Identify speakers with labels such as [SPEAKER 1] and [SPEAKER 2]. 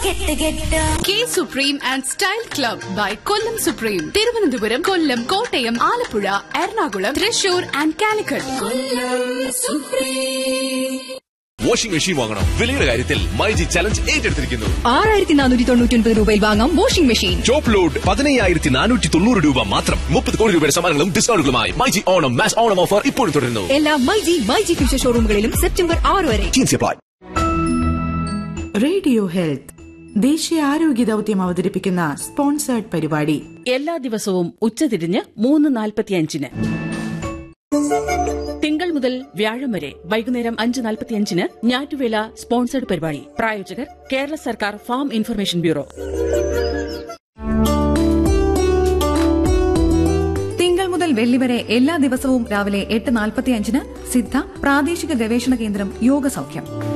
[SPEAKER 1] കെട്ട് കെട്ട്
[SPEAKER 2] K supreme and style club by Kollam supreme Thiruvananthapuram Kollam Kottayam Alappuzha Ernakulam Thrissur and Calicut
[SPEAKER 3] washing machine വാങ്ങണം വിലയുടെ കാര്യത്തിൽ മൈജി ചലഞ്ച് ഏറ്റെടുത്തിരിക്കുന്നു
[SPEAKER 4] ആറായിരത്തി നാനൂറ്റി തൊണ്ണൂറ്റി ഒൻപത് രൂപയിൽ വാങ്ങാം വാഷിംഗ് മെഷീൻ
[SPEAKER 3] ടോപ്പ് ലോഡ് പതിനയ്യായിരത്തി നാനൂറ്റി തൊണ്ണൂറ് രൂപ മാത്രം മുപ്പത് കോടി രൂപയുടെ സമ്മാനങ്ങളും ഡിസ്കൗണ്ടുകളുമായി മൈജി ഓണം മാസ് ഓണം ഓഫർ ഇപ്പോഴും തുടരുന്നു
[SPEAKER 4] എല്ലാ മൈജി മൈജി ഫ്യൂച്ചർ ഷോറൂമുകളിലും സെപ്റ്റംബർ ആറ് വരെ
[SPEAKER 3] Jeans apply.
[SPEAKER 5] റേഡിയോ ഹെൽത്ത് ദേശീയ ആരോഗ്യ ദൌത്യം അവതരിപ്പിക്കുന്ന സ്പോൺസേർഡ് പരിപാടി
[SPEAKER 6] എല്ലാ ദിവസവും ഉച്ചതിരിഞ്ഞ് മൂന്ന് നാൽപ്പത്തിയഞ്ചിന് തിങ്കൾ മുതൽ വ്യാഴം വരെ വൈകുന്നേരം അഞ്ച് നാൽപ്പത്തിയഞ്ചിന് ഞാറ്റുവേല സ്പോൺസർഡ് പരിപാടി പ്രായോജകർ കേരള സർക്കാർ ഫാം ഇൻഫർമേഷൻ ബ്യൂറോ
[SPEAKER 7] തിങ്കൾ മുതൽ വെള്ളി വരെ എല്ലാ ദിവസവും രാവിലെ എട്ട് നാൽപ്പത്തിയഞ്ചിന് സിദ്ധ പ്രാദേശിക ഗവേഷണ കേന്ദ്രം യോഗ സൗഖ്യം